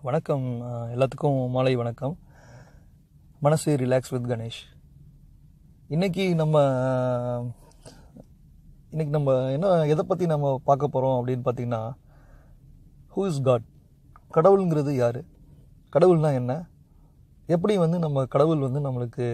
வணக்கம் அஹ், எல்லாத்துக்கும் மாலை வணக்கம் மனசு ரிலாக்ஸ் வித் கணேஷ் இன்னைக்கு நம்ம அஹ், இன்னைக்கு நம்ம என்ன எதை பற்றி நம்ம பார்க்க போகிறோம் அப்படின்னு பார்த்தீங்கன்னா ஹூ இஸ் காட் கடவுளுங்கிறது யார் கடவுள்னா என்ன எப்படி வந்து நம்ம கடவுள் வந்து நம்மளுக்கு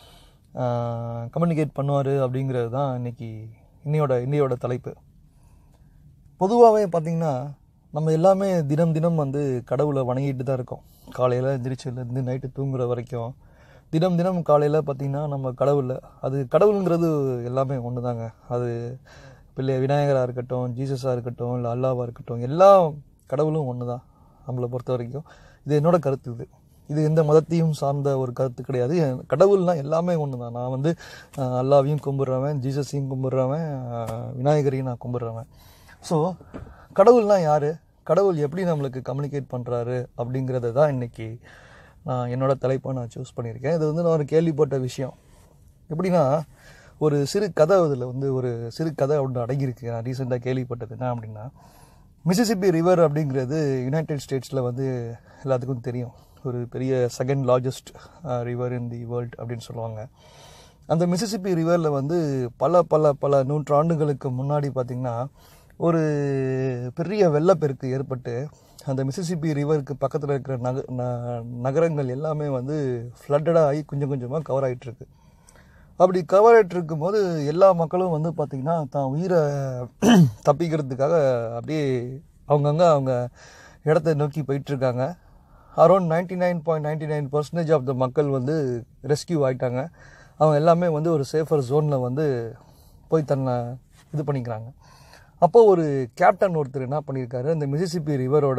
கம்யூனிகேட் பண்ணுவார் அப்படிங்கிறது தான் இன்னைக்கு இன்னையோட இன்னையோட தலைப்பு பொதுவாகவே பார்த்தீங்கன்னா நம்ம எல்லாமே தினம் தினம் வந்து கடவுளை வணங்கிட்டு தான் இருக்கோம் காலையில் எந்திரிச்சிலேருந்து நைட்டு தூங்குற வரைக்கும் தினம் தினம் காலையில் பார்த்திங்கன்னா நம்ம கடவுளை அது கடவுளுங்கிறது எல்லாமே ஒன்று தாங்க அது பிள்ளை விநாயகராக இருக்கட்டும் ஜீசஸாக இருக்கட்டும் இல்லை அல்லாவாக இருக்கட்டும் எல்லா கடவுளும் ஒன்று தான் நம்மளை பொறுத்த வரைக்கும் இது என்னோட கருத்து இது இது எந்த மதத்தையும் சார்ந்த ஒரு கருத்து கிடையாது என் கடவுள்னா எல்லாமே ஒன்று தான் நான் வந்து அஹ், அல்லாவையும் கும்பிட்றவன் ஜீசஸையும் கும்பிட்றவன் அஹ், விநாயகரையும் நான் கும்பிட்றவன் ஸோ கடவுள்னா யார் கடவுள் எப்படி நம்மளுக்கு கம்யூனிகேட் பண்ணுறாரு அப்படிங்கிறத தான் இன்றைக்கி நான் என்னோட தலைப்பாக நான் சூஸ் பண்ணியிருக்கேன் இது வந்து நான் ஒரு கேள்விப்பட்ட விஷயம் எப்படின்னா ஒரு சிறு கதை இதில் வந்து ஒரு சிறு கதை ஒன்று அடங்கியிருக்கு நான் ரீசெண்டாக கேள்விப்பட்டது என்ன அப்படின்னா மிசிசிப்பி ரிவர் அப்படிங்கிறது யுனைடெட் ஸ்டேட்ஸில் வந்து எல்லாத்துக்கும் தெரியும் ஒரு பெரிய second largest river in the world அப்படின்னு சொல்லுவாங்க அந்த மிசிசிப்பி ரிவரில் வந்து பல பல பல நூற்றாண்டுகளுக்கு முன்னாடி பார்த்திங்கன்னா ஒரு பெரிய வெள்ளப்பெருக்கு ஏற்பட்டு அந்த மிசிசிப்பி ரிவருக்கு பக்கத்தில் இருக்கிற நக ந- நகரங்கள் எல்லாமே வந்து ஃப்ளட்டடாக ஆகி கொஞ்சம் கொஞ்சமாக கவர் ஆகிட்டுருக்கு அப்படி கவர் ஆகிட்டு இருக்கும்போது எல்லா மக்களும் வந்து பார்த்திங்கன்னா தான் உயிரை தப்பிக்கிறதுக்காக அப்படியே அவங்கங்க அவங்க இடத்த நோக்கி போயிட்டுருக்காங்க around ninety nine point ninety nine percentage of the மக்கள் வந்து ரெஸ்கியூ ஆயிட்டாங்க அவங்க எல்லாமே வந்து ஒரு சேஃபர் ஜோனில் வந்து போய் தன்னை இது பண்ணிக்கிறாங்க அப்போது ஒரு கேப்டன் ஒருத்தர் என்ன பண்ணியிருக்காரு இந்த மிசிசிப்பி ரிவரோட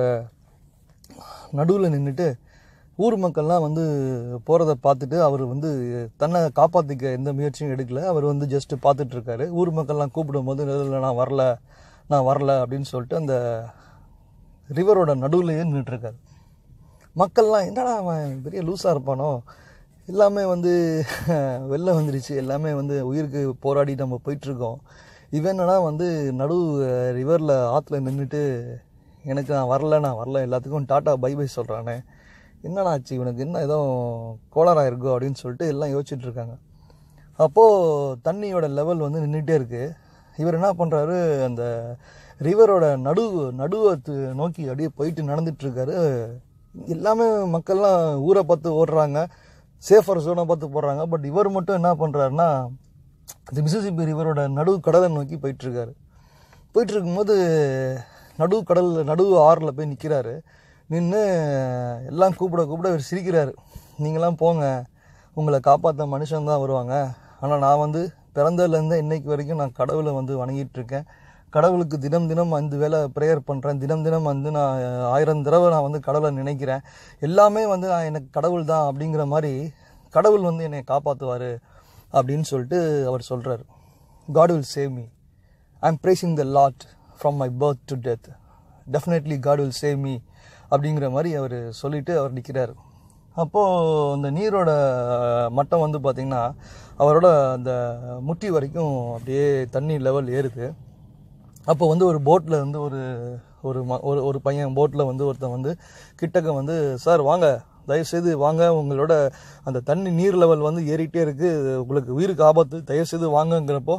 நடுவில் நின்றுட்டு ஊர் மக்கள்லாம் வந்து போகிறத பார்த்துட்டு அவர் வந்து தன்னை காப்பாற்றிக்க எந்த முயற்சியும் எடுக்கல அவர் வந்து ஜஸ்ட் பார்த்துட்டு இருக்காரு ஊர் மக்கள்லாம் கூப்பிடும் போது இல்லை நான் வரல நான் வரல அப்படின்னு சொல்லிட்டு அந்த ரிவரோட நடுவுலையே நின்றுட்டுருக்காரு மக்கள்லாம் என்னடா அவன் பெரிய லூஸாக இருப்பானோ எல்லாமே வந்து வெளில வந்துருச்சு எல்லாமே வந்து உயிருக்கு போராடி நம்ம போயிட்டுருக்கோம் இவன் என்னடா வந்து நடு ரிவரில் ஆற்றுல நின்றுட்டு எனக்கு நான் வரல நான் வரல எல்லாத்துக்கும் டாட்டா பை பை சொல்கிறானே என்னடா ஆச்சு இவனுக்கு என்ன ஏதோ கோளாறாக இருக்கோ அப்படின்னு சொல்லிட்டு எல்லாம் யோசிச்சுட்டு இருக்காங்க அப்போது தண்ணியோட லெவல் வந்து நின்றுட்டே இருக்குது இவர் என்ன பண்ணுறாரு அந்த ரிவரோட நடு நடுவை து- நோக்கி அப்படியே போயிட்டு நடந்துட்டு இருக்காரு எல்லாமே மக்கள்லாம் ஊரை பார்த்து ஓடுறாங்க சேஃபர் ஜோனை பார்த்து போடுறாங்க பட் இவர் மட்டும் என்ன பண்ணுறாருன்னா இந்த மிசிசிப்பி ரிவரோட நடு கடலை நோக்கி போயிட்டு இருக்காரு போயிட்டு இருக்கும்போது நடு கடல் நடு ஆறில் போய் நிற்கிறாரு நின்று எல்லாம் கூப்பிட கூப்பிட இவர் சிரிக்கிறாரு நீங்களாம் போங்க உங்களை காப்பாற்ற மனுஷன் தான் வருவாங்க ஆனால் நான் வந்து பிறந்ததுலேருந்து இன்னைக்கு வரைக்கும் நான் கடவுளை வந்து வணங்கிட்டு இருக்கேன் கடவுளுக்கு தினம் தினம் அஞ்சு வேளை ப்ரேயர் பண்ணுறேன் தினம் தினம் வந்து நான் ஆயிரம் தடவை நான் வந்து கடவுளை நினைக்கிறேன் எல்லாமே வந்து நான் எனக்கு கடவுள் தான் அப்படிங்கிற மாதிரி கடவுள் வந்து என்னை காப்பாற்றுவார் அப்படின்னு சொல்லிட்டு அவர் சொல்கிறார் God will save me I'm bracing the lot from my birth to death definitely God will save me அப்படிங்கிற மாதிரி அவர் சொல்லிட்டு அவர் நிற்கிறார் அப்போது அந்த நீரோட மட்டம் வந்து பார்த்திங்கன்னா அவரோட அந்த முட்டி வரைக்கும் அப்படியே தண்ணி லெவல் ஏறுது அப்போ வந்து ஒரு போட்டில் வந்து ஒரு ஒரு ம ஒரு ஒரு பையன் போட்டில் வந்து ஒருத்தன் வந்து கிட்டக்க வந்து சார் வாங்க தயவுசெய்து வாங்க உங்களோட அந்த தண்ணி நீர் லெவல் வந்து ஏறிட்டே இருக்குது உங்களுக்கு உயிருக்கு ஆபத்து தயவுசெய்து வாங்கங்கிறப்போ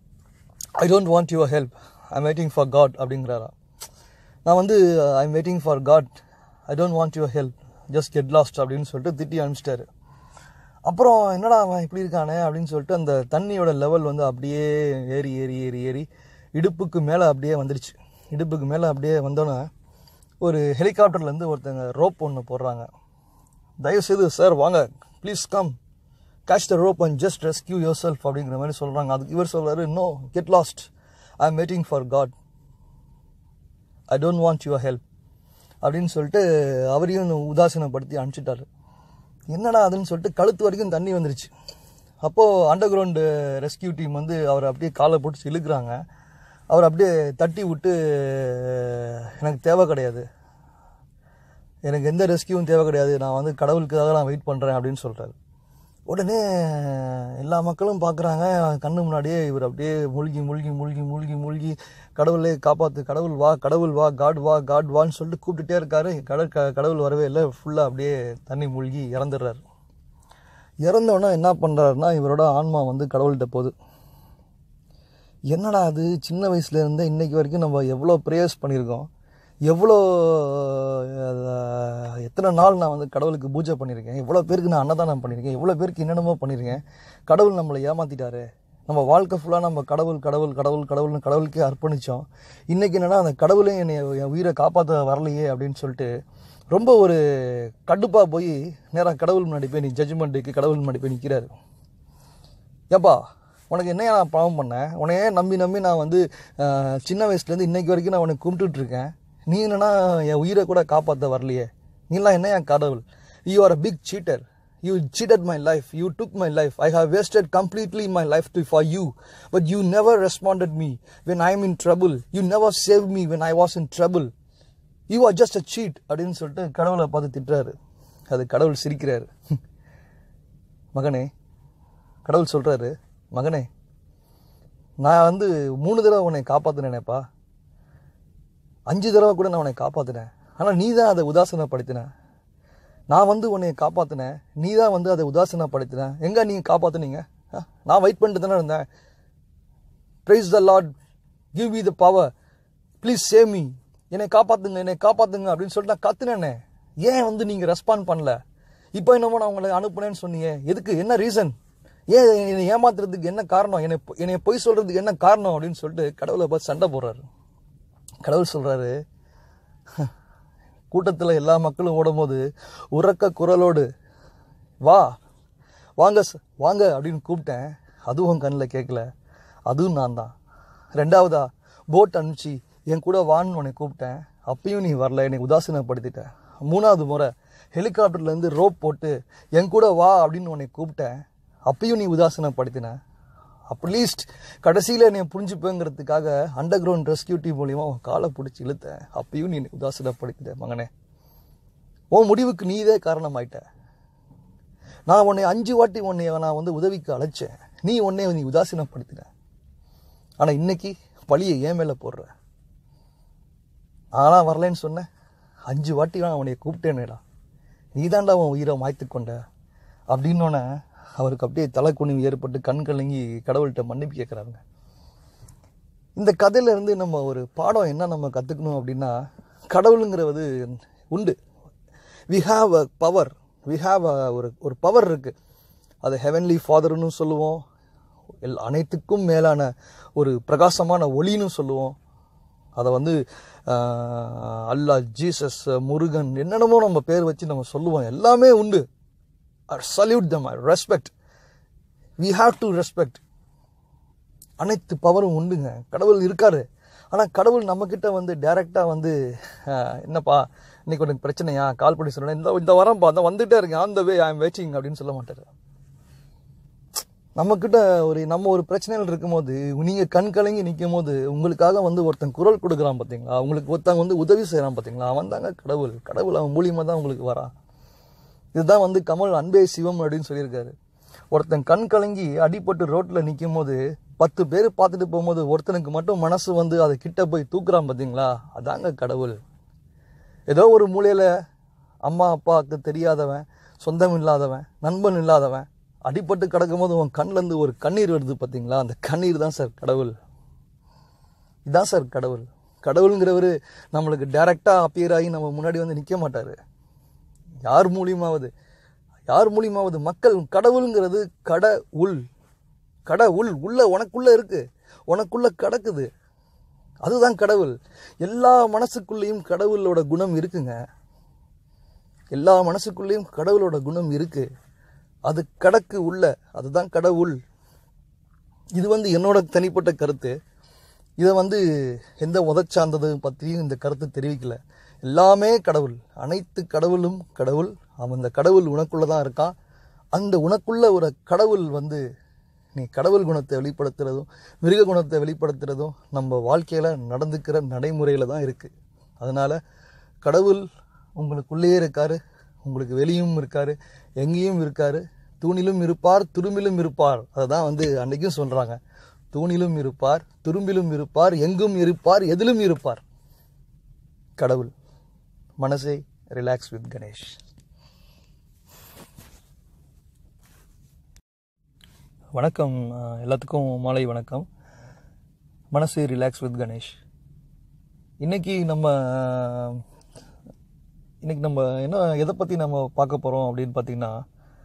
I don't want your help I'm waiting for God அப்படிங்கிறாரா நான் வந்து I'm waiting for God I don't want your help just get lost அப்படின்னு சொல்லிட்டு திட்டி அனுப்பிச்சிட்டாரு அப்புறம் என்னடா அவன் இப்படி இருக்கானே அப்படின்னு சொல்லிட்டு அந்த தண்ணியோட லெவல் வந்து அப்படியே ஏறி ஏறி ஏறி ஏறி இடுப்புக்கு மேலே அப்படியே வந்துடுச்சு இடுப்புக்கு மேலே அப்படியே வந்தோன்னே ஒரு ஹெலிகாப்டர்லேருந்து ஒருத்தங்க ரோப் ஒன்று போடுறாங்க தயவுசெய்து சார் வாங்க please come catch the rope and just rescue yourself அப்படிங்கிற மாதிரி சொல்கிறாங்க அதுக்கு இவர் சொல்றாரு no get lost I am waiting for God I don't want your help அப்படின்னு சொல்லிட்டு அவரையும் உதாசீனப்படுத்தி அனுப்பிச்சிட்டாரு என்னடா அதுன்னு சொல்லிட்டு கழுத்து வரைக்கும் தண்ணி வந்துருச்சு அப்போது அண்டர் கிரவுண்டு ரெஸ்கியூ டீம் வந்து அவரை அப்படியே காலை போட்டு இழுக்கிறாங்க அவர் அப்படியே தட்டி விட்டு எனக்கு தேவை கிடையாது எனக்கு எந்த ரெஸ்கியூவும் தேவை கிடையாது நான் வந்து கடவுளுக்காக நான் வெயிட் பண்ணுறேன் அப்படின்னு சொல்கிறாரு உடனே எல்லா மக்களும் பார்க்குறாங்க கண்ணு முன்னாடியே இவர் அப்படியே மூழ்கி மூழ்கி மூழ்கி மூழ்கி மூழ்கி கடவுளே காப்பாற்று கடவுள் வா கடவுள் வா காட் வா காட் வான்னு சொல்லிட்டு கூப்பிட்டுட்டே இருக்காரு கடல் க கடவுள் வரவே இல்லை ஃபுல்லாக அப்படியே தண்ணி மூழ்கி இறந்துடுறாரு இறந்தவொடனே என்ன பண்ணுறாருன்னா இவரோட ஆன்மா வந்து கடவுள்கிட்ட போகுது என்னடா அது சின்ன வயசுலேருந்து இன்னைக்கு வரைக்கும் நம்ம எவ்வளோ ப்ரேயர்ஸ் பண்ணியிருக்கோம் எவ்வளோ அஹ், எத்தனை நாள் நான் வந்து கடவுளுக்கு பூஜை பண்ணியிருக்கேன் எவ்வளோ பேருக்கு நான் அன்னதானம் பண்ணியிருக்கேன் எவ்வளோ பேருக்கு என்னென்னமோ பண்ணியிருக்கேன் கடவுள் நம்மளை ஏமாற்றிட்டாரு நம்ம வாழ்க்கை ஃபுல்லாக நம்ம கடவுள் கடவுள் கடவுள் கடவுள்னு கடவுளுக்கே அர்ப்பணித்தோம் இன்றைக்கி என்னன்னா அந்த கடவுளே என்னை என் உயிரை காப்பாற்ற வரலையே அப்படின்னு சொல்லிட்டு ரொம்ப ஒரு கடுப்பாக போய் நேராக கடவுள் முன்னாடி போய் நீ ஜட்ஜ்மெண்ட்டுக்கு கடவுள் முன்னாடி போய் நிற்கிறாரு ஏப்பா உனக்கு என்ன நான் பாவம் பண்ணேன் உன்னையே நம்பி நம்பி நான் வந்து அஹ், சின்ன வயசுலேருந்து இன்னைக்கு வரைக்கும் நான் உனக்கு கும்பிட்டுட்டு இருக்கேன் நீ என்னன்னா என் உயிரை கூட காப்பாற்ற வரலையே நீலாம் என்ன என் கடவுள் you are a big cheater you cheated my life you took my life I have wasted completely my life to for you but you never responded me when I am in trouble you never save me when I was in trouble you are just a cheat அப்படின்னு சொல்லிட்டு கடவுளை பார்த்து திட்டுறாரு அது கடவுள் சிரிக்கிறாரு மகனே கடவுள் சொல்கிறாரு மகனே நான் வந்து மூணு தடவை உன்னை காப்பாற்றினேனேப்பா அஞ்சு தடவை கூட நான் உன்னை காப்பாற்றினேன் ஆனால் நீ தான் அதை உதாசனப்படுத்தின நான் வந்து உன்னை காப்பாற்றினேன் நீ தான் வந்து அதை உதாசனப்படுத்தின எங்கே நீங்கள் காப்பாற்றுனீங்க ஆ? நான் வெயிட் பண்ணிட்டு தானே இருந்தேன் praise the Lord give me the power please save me என்னை காப்பாற்றுங்க என்னை காப்பாற்றுங்க அப்படின்னு சொல்லிட்டு நான் கத்துனேனே ஏன் வந்து நீங்கள் ரெஸ்பாண்ட் பண்ணல இப்போ என்னமோ நான் உங்களை அனுப்புனேன்னு சொன்னீங்க எதுக்கு என்ன ரீசன் ஏன் என்னை ஏமாத்துறதுக்கு என்ன காரணம் என்னை பொ- என்னை பொய் சொல்கிறதுக்கு என்ன காரணம் அப்படின்னு சொல்லிட்டு கடவுளை பார்த்து சண்டை போடுறாரு கடவுள் சொல்கிறாரு கூட்டத்தில் எல்லா மக்களும் ஓடும்போது உறக்க குரலோடு வா வாங்க ச- வாங்க அப்படின்னு கூப்பிட்டேன் அதுவும் கண்ணில் கேட்கல அதுவும் நான் தான் ரெண்டாவதா போட் அனுப்பிச்சு என் கூட வான்னு உன்னை கூப்பிட்டேன் அப்பயும் நீ வரல என்னை உதாசீனப்படுத்திட்ட மூணாவது முறை ஹெலிகாப்டர்லேருந்து ரோப் போட்டு என் கூட வா அப்படின்னு உன்னை கூப்பிட்டேன் அப்பயும் நீ உதாசீனப்படுத்தின அட்லீஸ்ட் கடைசியில் என்னை புரிஞ்சுப்பேங்கிறதுக்காக அண்டர் கிரவுண்ட் ரெஸ்கியூ டீம் மூலியமாக உன் காலை பிடிச்சி இழுத்தேன் அப்பயும் நீ என்னை உதாசீனப்படுத்திட்ட மகனே உன் முடிவுக்கு நீதே காரணமாயிட்ட நான் உன்னை அஞ்சு வாட்டி உன்னை நான் வந்து உதவிக்கு அழைச்சேன் நீ உன்னை நீ உதாசீனப்படுத்தின ஆனால் இன்னைக்கு பழியை ஏன் மேலே போடுற நானா வரலைன்னு சொன்னேன் அஞ்சு வாட்டி நான் உன்னை கூப்பிட்டேனேடா நீ தாண்டா உன் உயிரை மாய்த்து கொண்ட அப்படின்னோடனே அவருக்கு அப்படியே தலை குனிவு ஏற்பட்டு கண் கலங்கி கடவுள்கிட்ட மன்னிப்பு கேட்குறாங்க இந்த கதையில இருந்து நம்ம ஒரு பாடம் என்ன நம்ம கற்றுக்கணும் அப்படின்னா கடவுளுங்கிறது உண்டு we have a power we have a ஒரு ஒரு பவர் இருக்குது அது ஹெவன்லி ஃபாதர்னு சொல்லுவோம் எல் அனைத்துக்கும் மேலான ஒரு பிரகாசமான ஒளின்னு சொல்லுவோம் அதை வந்து ஆஹ், அல்லாஹ் ஜீசஸ் முருகன் என்னென்னமோ நம்ம பேர் வச்சு நம்ம சொல்லுவோம் எல்லாமே உண்டு salute them respect we have to respect அனைத்து பவரும் உண்டுங்க கடவுள் இருக்காரு ஆனால் கடவுள் நம்மக்கிட்ட வந்து டைரெக்டாக வந்து ஆஹ், என்னப்பா இன்னைக்கு உனக்கு பிரச்சனையா கால் பண்ணி சொன்னேன் இந்த இந்த வரேன்ப்பா அந்த வந்துட்டே இருக்கேன் on the way I am waiting அப்படின்னு சொல்ல மாட்டாரு நம்மக்கிட்ட ஒரு நம்ம ஒரு பிரச்சனைகள் இருக்கும்போது நீங்கள் கண் கலங்கி நிற்கும் போது உங்களுக்காக வந்து ஒருத்தன் குரல் கொடுக்குறான் பார்த்தீங்களா உங்களுக்கு ஒருத்தன் வந்து உதவி செய்கிறான் பார்த்தீங்களா அவன் தாங்க கடவுள் கடவுள் அவன் மூலியமாக தான் உங்களுக்கு வரான் இதுதான் வந்து கமல் அன்பே சிவம் அப்படின்னு சொல்லியிருக்காரு ஒருத்தன் கண் கலங்கி அடிபட்டு ரோட்டில் நிற்கும் போது பத்து பேர் பார்த்துட்டு போகும்போது ஒருத்தனுக்கு மட்டும் மனசு வந்து அதை கிட்ட போய் தூக்குறான் பார்த்தீங்களா அதாங்க கடவுள் ஏதோ ஒரு மூலையில் அம்மா அப்பாவுக்கு தெரியாதவன் சொந்தம் இல்லாதவன் நண்பன் இல்லாதவன் அடிபட்டு கிடக்கும்போது உன் கண்ணிலேருந்து ஒரு கண்ணீர் வருது பார்த்தீங்களா அந்த கண்ணீர் தான் சார் கடவுள் இதான் சார் கடவுள் கடவுளுங்கிறவர் நம்மளுக்கு டைரெக்டாக அப்பியர் ஆகி நம்ம முன்னாடி வந்து நிற்க மாட்டார் யார் மூலியமாவது யார் மூலியமாவது மக்கள் கடவுளுங்கிறது கட உள் கட உள் உள்ள உனக்குள்ள இருக்கு உனக்குள்ள கிடக்குது அதுதான் கடவுள் எல்லா மனசுக்குள்ளேயும் கடவுளோட குணம் இருக்குங்க எல்லா மனசுக்குள்ளேயும் கடவுளோட குணம் இருக்கு அது கடக்கு உள்ள அதுதான் கடவுள் இது வந்து என்னோட தனிப்பட்ட கருத்து இதை வந்து எந்த உதச்சார்ந்தது பற்றியும் இந்த கருத்து தெரிவிக்கல எல்லாமே கடவுள் அனைத்து கடவுளும் கடவுள் அவன் அந்த கடவுள் உனக்குள்ள தான் இருக்கான் அந்த உனக்குள்ள ஒரு கடவுள் வந்து நீ கடவுள் குணத்தை வெளிப்படுத்துறதும் மிருக குணத்தை வெளிப்படுத்துறதும் நம்ம வாழ்க்கையில் நடந்துக்கிற நடைமுறையில் தான் இருக்குது அதனால் கடவுள் உங்களுக்குள்ளேயே இருக்காரு உங்களுக்கு வெளியும் இருக்காரு எங்கேயும் இருக்காரு தூணிலும் இருப்பார் துரும்பிலும் இருப்பார் அதை தான் வந்து அன்னைக்கும் சொல்கிறாங்க தூணிலும் இருப்பார் துரும்பிலும் இருப்பார் எங்கும் இருப்பார் எதிலும் இருப்பார் கடவுள் மனசே ரிலாக்ஸ் வித் கணேஷ் வணக்கம் அஹ், எல்லாத்துக்கும் மாலை வணக்கம் மனசு ரிலாக்ஸ் வித் கணேஷ் இன்னைக்கு நம்ம அஹ், இன்னைக்கு நம்ம என்ன எதை பற்றி நம்ம பார்க்க போகிறோம் அப்படின்னு பார்த்தீங்கன்னா